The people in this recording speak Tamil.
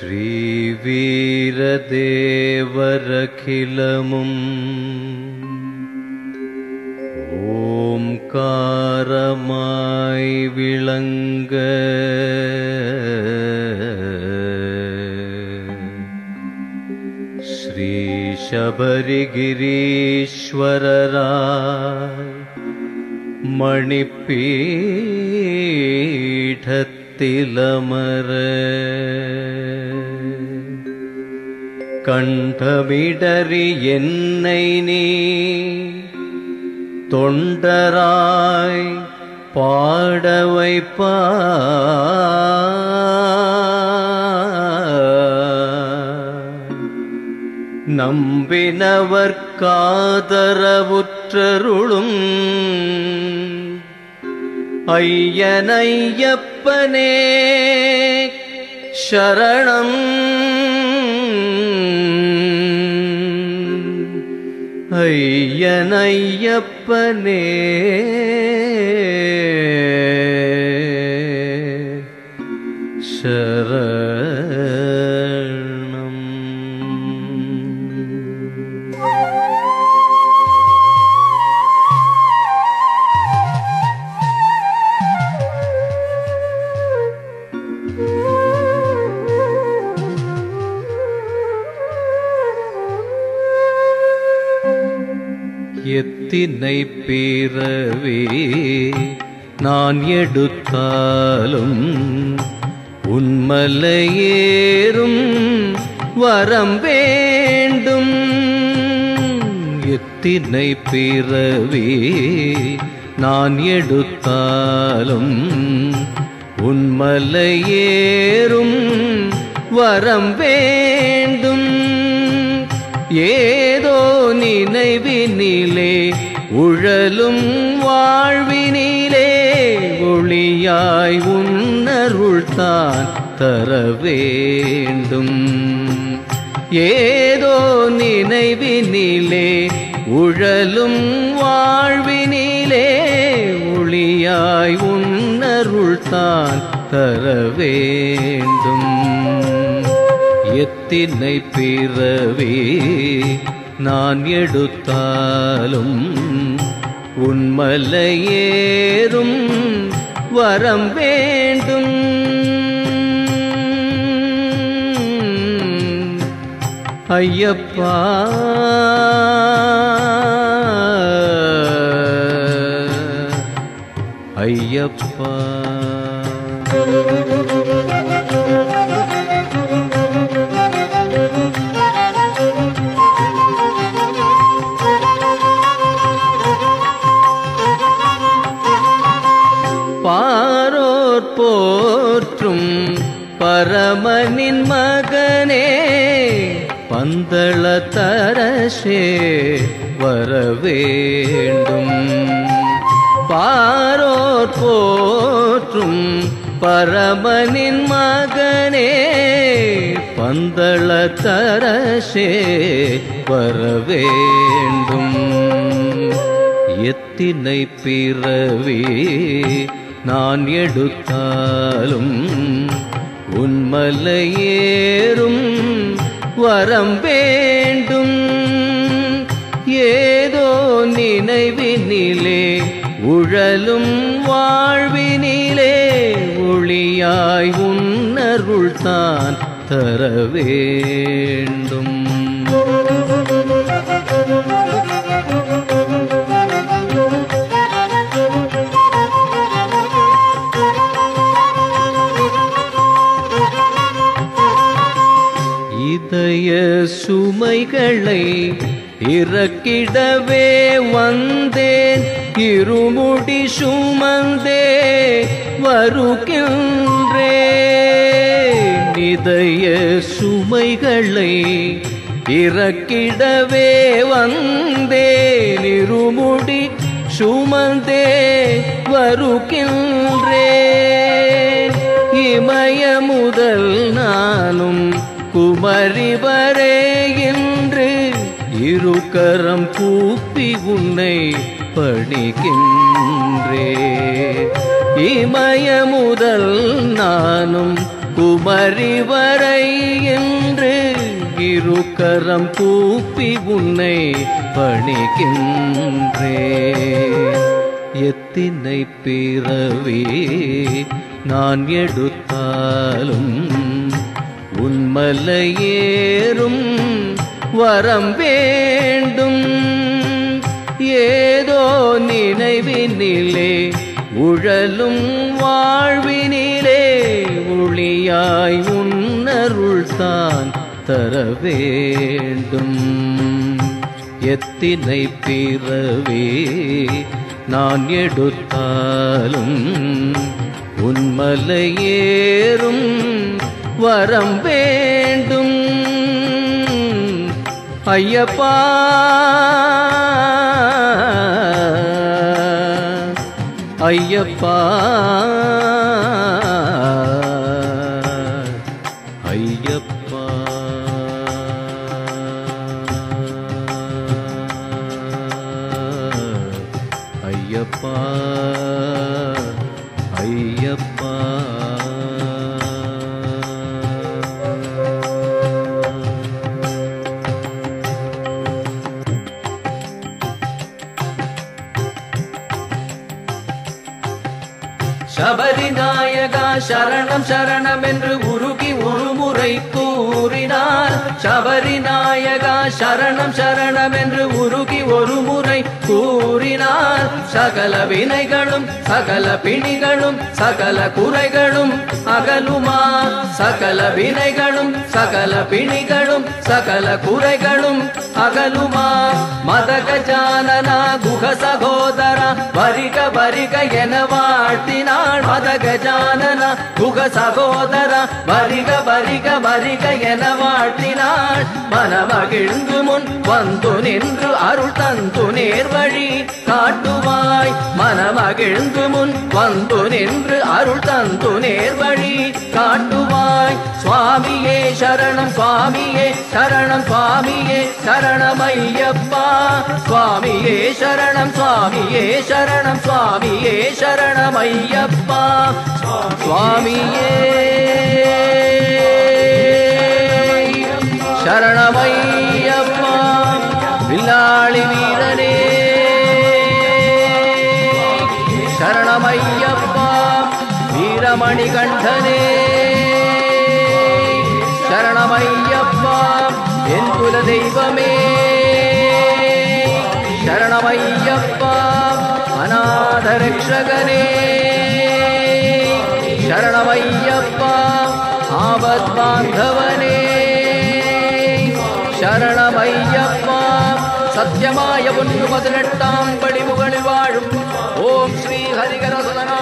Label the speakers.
Speaker 1: ஸ்ரீவீரதேவரகிலமும் ஓம்காரமாய் விளங்க ஸ்ரீ சபரிகிரீஸ்வரராய் மணிப்பீடத்திலமர கண்டமிடறி என்னை நீ தொண்டராய் பாட வைப்பா நம்பினவர்காதரவுற்றருளும் ஐயனையப்பனே சரணம் ஐயனையப்பனே சரணம் எத்தினை பிறவி நான் எடுத்தாலும் உன்மலையேறும் வரம் வேண்டும் எத்தினை பிறவி நான் எடுத்தாலும் உன்மலையேறும் வரம் வேண்டும் ஏதோ நினைவினிலே உழலும் வாழ்வினிலே ஒளியாய் உன்னருள்தான் தர வேண்டும் ஏதோ நினைவினிலே உழலும் வாழ்வினிலே ஒளியாய் உன்னருள்தான் தர வேண்டும் எத்தினை பிறவி நான் எடுத்தாலும் உன்மலையேறும் வரம் வேண்டும் ஐயப்பா ஐயப்பா பாரோர் போற்றும் பரமனின் மகனே பந்தள தரசே வர வேண்டும் பாரோர் போற்றும் பரமனின் மகனே பந்தள தரசே வர வேண்டும் எத்தினை பிறவி நான் எடுத்தாலும் உன்மலையேறும் வரம் வேண்டும் ஏதோ நினைவினிலே உழலும் வாழ்வினிலே ஒளியாய் உன்னருள்தான் தர வேண்டும் இதய சுமைகளை இறக்கிடவே வந்தேன் இருமுடி சுமந்தே வருகின்றே இதய சுமைகளை இறக்கிடவே வந்தேன் இருமுடி சுமந்தே வருகின்றேன் இமய முதல் நானும் குமரி வரை என்று இருகரம் கூப்பி உன்னை பணிகின்றே இமய முதல் நானும் குமரி வரை என்று இருகரம் கூப்பி உன்னை பணிக்கின்றே எத்தினை பிறவி நான் எடுத்தாலும் உன்மலையேறும் வரம் வேண்டும் ஏதோ நினைவினிலே உழலும் வாழ்வினிலே ஒளியாய் உன்னருள் தான் தர வேண்டும் எத்தினை பிறவே நான் எடுத்தாலும் உன்மலையேறும் வரம் வேண்டும் ஐயப்பா ஐயப்பா ஐயப்பா ஐயப்பா ஐயப்பா சபரி நாயகா சரணம் சரணம் என்று உருகி ஒருமுறை கூறினார் சபரி நாயகா சரணம் சரணம் என்று உருகி ஒருமுறை கூறினார் சகல வினைகளும் சகல பிணிகளும் சகல குறைகளும் அகலுமா சகல வினைகளும் சகல பிணிகளும் சகல குறைகளும் அகலுமா மதகஜானனா குக சகோதரா வரிக வரிக என வாழ்த்தினாள் மதகஜானனா குக சகோதரா வரிக வரிக வரிக என வாழ்த்தினாள் மனமகிழ்ந்து முன் வந்து நின்று அருள் தந்து நேர்வழி காட்டுவாய் மனமகிழ்ந்து முன் வந்து நின்று அருள் தந்து நேர்வழி காட்டுவாய் சுவாமியே சரணம் சுவாமியே சரணம் சுவாமியே சரணமையப்பா சுவாமியே சரணம் சுவாமியே சரணம் சுவாமியே சரணமையப்பா சுவாமியே சரணமையப்பா வில்லாளி வீரனே சரணமையப்பா வீரமணி கண்டனே சரணமையப்பா என் குல தெய்வமே சரணமையப்பா அநாத ரக்ஷகனே சரணமையப்பா ஆபத் பாந்தவனே சரணமையப்பா சத்தியமாய ஒன்று பதினெட்டாம் படி முகளில் வாழும் ஓம் ஸ்ரீ ஹரிகர சுதனா